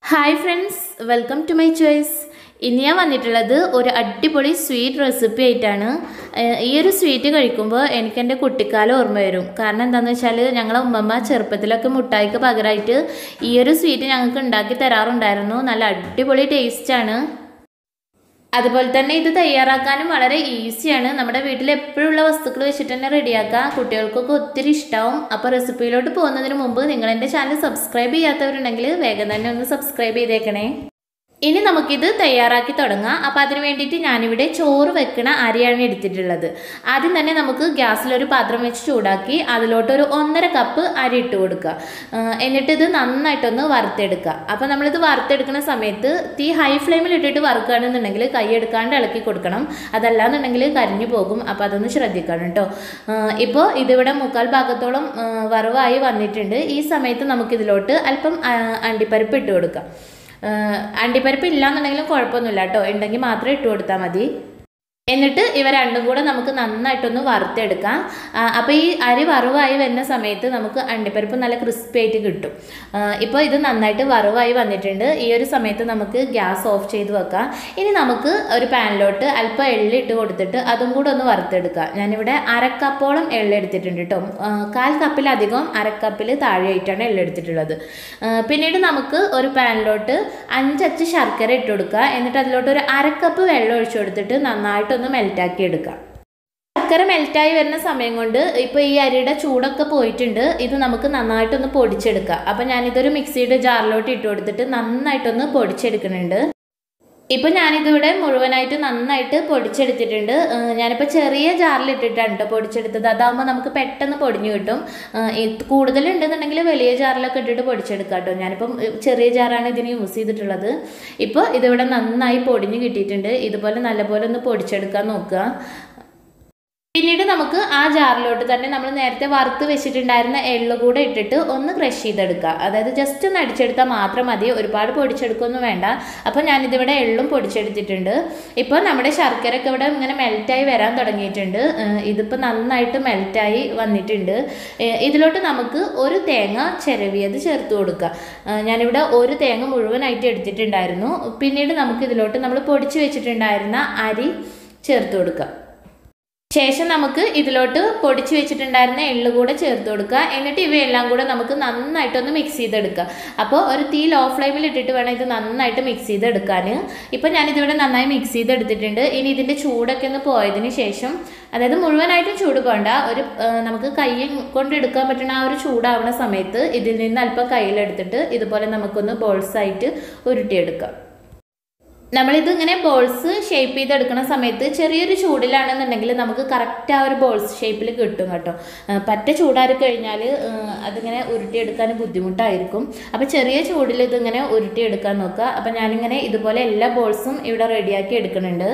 hi friends welcome to my choice ഇന്ന് ഞാൻ വന്നിട്ടുള്ളത് ഒരു അടിപൊളി സ്വീറ്റ് റെസിപ്പി ആയിട്ടാണ് ഏഹ് ഈ ഒരു സ്വീറ്റ് കഴിക്കുമ്പോൾ എനിക്ക് എൻ്റെ കുട്ടിക്കാലം ഓർമ്മ വരും കാരണം എന്താണെന്ന് വെച്ചാൽ ഞങ്ങളെ ഉമ്മമ്മ ചെറുപ്പത്തിലൊക്കെ മുട്ടായിക്ക് പകരമായിട്ട് ഈ ഒരു സ്വീറ്റ് ഞങ്ങൾക്ക് ഉണ്ടാക്കി തരാറുണ്ടായിരുന്നു നല്ല അടിപൊളി ടേസ്റ്റാണ് അതുപോലെ തന്നെ ഇത് തയ്യാറാക്കാനും വളരെ ഈസിയാണ് നമ്മുടെ വീട്ടിൽ എപ്പോഴുള്ള വസ്തുക്കൾ വെച്ചിട്ട് തന്നെ റെഡിയാക്കാം കുട്ടികൾക്കൊക്കെ ഒത്തിരി ഇഷ്ടമാവും അപ്പോൾ റെസിപ്പിയിലോട്ട് പോകുന്നതിന് മുമ്പ് നിങ്ങൾ എൻ്റെ ചാനൽ സബ്സ്ക്രൈബ് ചെയ്യാത്തവരുണ്ടെങ്കിൽ വേഗം തന്നെ ഒന്ന് സബ്സ്ക്രൈബ് ചെയ്തേക്കണേ ഇനി നമുക്കിത് തയ്യാറാക്കി തുടങ്ങാം അപ്പോൾ അതിന് വേണ്ടിയിട്ട് ഞാനിവിടെ ചോറ് വെക്കണ അരിയാണ് എടുത്തിട്ടുള്ളത് ആദ്യം തന്നെ നമുക്ക് ഗ്യാസിലൊരു പാത്രം വെച്ച് ചൂടാക്കി അതിലോട്ട് ഒരു ഒന്നര കപ്പ് അരി ഇട്ട് കൊടുക്കുക ആ, എന്നിട്ട് ഇത് നന്നായിട്ടൊന്ന് വറുത്തെടുക്കുക അപ്പോൾ നമ്മളിത് വറുത്തെടുക്കുന്ന സമയത്ത് തീ ഹൈ ഫ്ലെയിമിൽ ഇട്ടിട്ട് വറുക്കുകയാണെന്നുണ്ടെങ്കിൽ കൈ എടുക്കാണ്ട് ഇളക്കി കൊടുക്കണം അതല്ലാന്നുണ്ടെങ്കിൽ കരിഞ്ഞു പോകും അപ്പോൾ അതൊന്ന് ശ്രദ്ധിക്കണം കേട്ടോ ഇപ്പോൾ ഇതിവിടെ മുക്കാൽ ഭാഗത്തോളം ആ, വറവായി വന്നിട്ടുണ്ട് ഈ സമയത്ത് നമുക്കിതിലോട്ട് അല്പം ആ, അണ്ടിപ്പരിപ്പ് ഇട്ട് കൊടുക്കാം ആഹ് അണ്ടിപ്പരിപ്പ് ഇല്ലാന്നുണ്ടെങ്കിലും കുഴപ്പമൊന്നുമില്ല കേട്ടോ ഉണ്ടെങ്കിൽ മാത്രം ഇട്ട് കൊടുത്താൽ മതി എന്നിട്ട് ഇവ രണ്ടും കൂടെ നമുക്ക് നന്നായിട്ടൊന്ന് വറുത്തെടുക്കാം അപ്പോൾ ഈ അരി വറവായി വരുന്ന സമയത്ത് നമുക്ക് അണ്ടിപ്പരിപ്പ് നല്ല ക്രിസ്പി ആയിട്ട് കിട്ടും ഇപ്പോൾ ഇത് നന്നായിട്ട് വറവായി വന്നിട്ടുണ്ട് ഈ ഒരു സമയത്ത് നമുക്ക് ഗ്യാസ് ഓഫ് ചെയ്ത് വെക്കാം ഇനി നമുക്ക് ഒരു പാനിലോട്ട് അല്പം എള്ളി ഇട്ട് കൊടുത്തിട്ട് അതും കൂടെ ഒന്ന് വറുത്തെടുക്കുക ഞാനിവിടെ അരക്കപ്പോളം എള്ളി എടുത്തിട്ടുണ്ട് കേട്ടോ ആ, കാൽ കപ്പിലധികം അരക്കപ്പിൽ താഴെയായിട്ടാണ് എള്ളി എടുത്തിട്ടുള്ളത് ആ, പിന്നീട് നമുക്ക് ഒരു പാനിലോട്ട് അഞ്ചച്ച് ശർക്കര ഇട്ട് കൊടുക്കുക എന്നിട്ട് അതിലോട്ട് ഒരു അരക്കപ്പ് വെള്ളം ഒഴിച്ചു കൊടുത്തിട്ട് നന്നായിട്ടൊന്ന് മെൽറ്റാക്കി എടുക്കുക ശർക്കര മെൽറ്റായി വരുന്ന സമയം കൊണ്ട് ഇപ്പോൾ ഈ അരിയുടെ ചൂടൊക്കെ പോയിട്ടുണ്ട് ഇത് നമുക്ക് നന്നായിട്ടൊന്ന് പൊടിച്ചെടുക്കാം അപ്പം ഞാനിതൊരു മിക്സിയുടെ ജാറിലോട്ട് ഇട്ട് കൊടുത്തിട്ട് നന്നായിട്ടൊന്ന് പൊടിച്ചെടുക്കുന്നുണ്ട് ഇപ്പം ഞാനിതിവിടെ മുഴുവനായിട്ട് നന്നായിട്ട് പൊടിച്ചെടുത്തിട്ടുണ്ട് ഏഹ് ഞാനിപ്പോൾ ചെറിയ ജാറിൽ ഇട്ടിട്ടാണ് കേട്ടോ പൊടിച്ചെടുത്തത് അതാകുമ്പോൾ നമുക്ക് പെട്ടെന്ന് പൊടിഞ്ഞു കിട്ടും ഏഹ് ഇത് കൂടുതലുണ്ടെന്നുണ്ടെങ്കിൽ വലിയ ജാറിലൊക്കെ ഇട്ടിട്ട് പൊടിച്ചെടുക്കാം കേട്ടോ ഞാനിപ്പം ഏഹ് ചെറിയ ജാറാണ് ഇതിന് യൂസ് ചെയ്തിട്ടുള്ളത് ഇപ്പോൾ ഇതിവിടെ നന്നായി പൊടിഞ്ഞു കിട്ടിയിട്ടുണ്ട് ഇതുപോലെ നല്ലപോലെ ഒന്ന് പൊടിച്ചെടുക്കാൻ നോക്കുക പിന്നീട് നമുക്ക് ആ ജാറിലോട്ട് തന്നെ നമ്മൾ നേരത്തെ വറുത്ത് വെച്ചിട്ടുണ്ടായിരുന്ന എള്ളു കൂടെ ഇട്ടിട്ട് ഒന്ന് ക്രഷ് ചെയ്തെടുക്കുക അതായത് ജസ്റ്റ് ഒന്ന് അടിച്ചെടുത്താൽ മാത്രം മതി ഒരുപാട് പൊടിച്ചെടുക്കൊന്നും വേണ്ട അപ്പോൾ ഞാനിതിവിടെ എള്ളും പൊടിച്ചെടുത്തിട്ടുണ്ട് ഇപ്പോൾ നമ്മുടെ ശർക്കരയൊക്കെ ഇവിടെ ഇങ്ങനെ മെൽറ്റായി വരാൻ തുടങ്ങിയിട്ടുണ്ട് ഏഹ് ഇതിപ്പോൾ നന്നായിട്ട് മെൽറ്റായി വന്നിട്ടുണ്ട് ഏഹ് ഇതിലോട്ട് നമുക്ക് ഒരു തേങ്ങ ചിരവിയത് ചേർത്ത് കൊടുക്കുക ഏഹ് ഞാനിവിടെ ഒരു തേങ്ങ മുഴുവനായിട്ട് എടുത്തിട്ടുണ്ടായിരുന്നു പിന്നീട് നമുക്ക് ഇതിലോട്ട് നമ്മൾ പൊടിച്ച് വെച്ചിട്ടുണ്ടായിരുന്ന അരി ചേർത്ത് കൊടുക്കുക ശേഷം നമുക്ക് ഇതിലോട്ട് പൊടിച്ച് വെച്ചിട്ടുണ്ടായിരുന്ന എള്ളു കൂടെ ചേർത്ത് കൊടുക്കുക എന്നിട്ട് ഇവയെല്ലാം കൂടെ നമുക്ക് നന്നായിട്ടൊന്ന് മിക്സ് ചെയ്തെടുക്കുക അപ്പോൾ ഒരു തീ ലോ ഫ്ലെയിമിൽ ഇട്ടിട്ട് വേണം ഇത് നന്നായിട്ട് മിക്സ് ചെയ്തെടുക്കാൻ ഇപ്പോൾ ഞാനിതിവിടെ നന്നായി മിക്സ് ചെയ്തെടുത്തിട്ടുണ്ട് ഇനി ഇതിൻ്റെ ചൂടൊക്കെ ഒന്ന് പോയതിന് ശേഷം അതായത് മുഴുവനായിട്ടും ചൂട് പോകണ്ട ഒരു ആ, നമുക്ക് കൈ കൊണ്ട് എടുക്കാൻ പറ്റുന്ന ആ ഒരു ചൂടാവുന്ന സമയത്ത് ഇതിൽ നിന്ന് അല്പം കയ്യിലെടുത്തിട്ട് ഇതുപോലെ നമുക്കൊന്ന് ബോൾസായിട്ട് ഉരുട്ടിയെടുക്കാം നമ്മളിത് ഇങ്ങനെ ബോൾസ് ഷേപ്പ് ചെയ്തെടുക്കുന്ന സമയത്ത് ചെറിയൊരു ചൂടിലാണെന്നുണ്ടെങ്കിൽ നമുക്ക് കറക്റ്റ് ആ ഒരു ബോൾസ് ഷേപ്പിൽ കിട്ടും കേട്ടോ ആ, പറ്റ ചൂടാറി കഴിഞ്ഞാൽ അതിങ്ങനെ ഉരുട്ടിയെടുക്കാൻ ബുദ്ധിമുട്ടായിരിക്കും അപ്പോൾ ചെറിയ ചൂടിൽ ഇതിങ്ങനെ ഉരുട്ടിയെടുക്കാൻ നോക്കുക അപ്പോൾ ഞാനിങ്ങനെ ഇതുപോലെ എല്ലാ ബോൾസും ഇവിടെ റെഡിയാക്കി എടുക്കുന്നുണ്ട്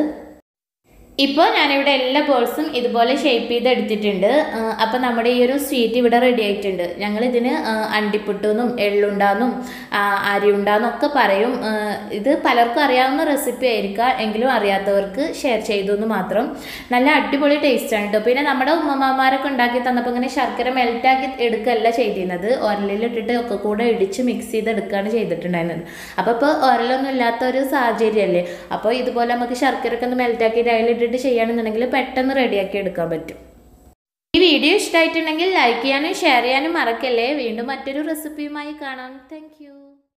ഇപ്പോൾ ഞാനിവിടെ എല്ലാ ബോൾസും ഇതുപോലെ ഷേപ്പ് ചെയ്ത് എടുത്തിട്ടുണ്ട് അപ്പോൾ നമ്മുടെ ഈ ഒരു സ്വീറ്റ് ഇവിടെ റെഡി ആയിട്ടുണ്ട് ഞങ്ങൾ ഇതിന് അണ്ടിപ്പുട്ടെന്നും എള്ളുണ്ടാന്നും അരിയുണ്ടാന്നും ഒക്കെ പറയും ആ, ഇത് പലർക്കും അറിയാവുന്ന റെസിപ്പി ആയിരിക്കാം എങ്കിലും അറിയാത്തവർക്ക് ഷെയർ ചെയ്തു എന്ന് മാത്രം നല്ല അടിപൊളി ടേസ്റ്റാണ് കേട്ടോ പിന്നെ നമ്മുടെ ഉമ്മമാരൊക്കെ ഉണ്ടാക്കി തന്നപ്പോൾ ഇങ്ങനെ ശർക്കര മെൽറ്റാക്കി എടുക്കുകയല്ല ചെയ്തിരുന്നത് ഉരലിലിട്ടിട്ട് ഒക്കെ കൂടെ ഇടിച്ച് മിക്സ് ചെയ്ത് എടുക്കുകയാണ് ചെയ്തിട്ടുണ്ടായിരുന്നത് അപ്പോൾ ഇപ്പോൾ ഉരലൊന്നും ഇല്ലാത്ത ഒരു സാഹചര്യമല്ലേ അപ്പോൾ ഇതുപോലെ നമുക്ക് ശർക്കരയൊക്കെ ഒന്ന് മെൽറ്റാക്കി അതിലിട്ടിട്ട് ചെയ്യുകയാണെന്നുണ്ടെങ്കിൽ പെട്ടെന്ന് റെഡിയാക്കി എടുക്കാൻ പറ്റും ഈ വീഡിയോ ഇഷ്ടമായിട്ടുണ്ടെങ്കിൽ ലൈക്ക് ചെയ്യാനും ഷെയർ ചെയ്യാനും മറക്കല്ലേ വീണ്ടും മറ്റൊരു റെസിപ്പിയുമായി കാണാം താങ്ക്